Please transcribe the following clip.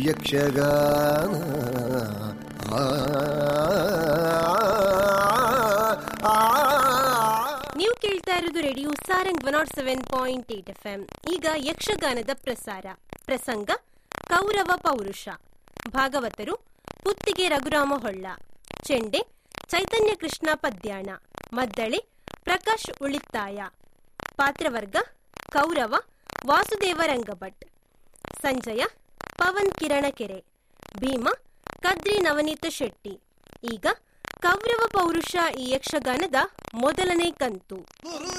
ಯಕ್ಷಗಾನ ಆ, ಆ, ಆ. ನೀವು ಕೇಳ್ತಾ ಇರೋದು radio Sarang one not seven point eight F M ಈಗ ಯಕ್ಷಗಾನದ ಪ್ರಸಾರ ಪ್ರಸಂಗ ಕೌರವ ಪೌರುಷ ಭಾಗವತರು ಪುತ್ತಿಗೆ ರಘುರಾಮ ಹೊಳ್ಳ ಚೆಂಡೆ ಚೈತನ್ಯ ಕೃಷ್ಣ ಪದ್ಯಾಣ ಮದ್ದಳೆ ಪ್ರಕಾಶ್ ಉಳಿತ್ತಾಯ ಪಾತ್ರವರ್ಗ ಕೌರವ ವಾಸುದೇವ ರಂಗಭಟ್ ಸಂಜಯ ಪವನ್ ಕಿರಣಕೆರೆ ಭೀಮ ಕದ್ರಿ ನವನೀತ ಶೆಟ್ಟಿ ಈಗ ಕೌರವ ಪೌರುಷ ಈ ಯಕ್ಷಗಾನದ ಮೊದಲನೇ ಕಂತು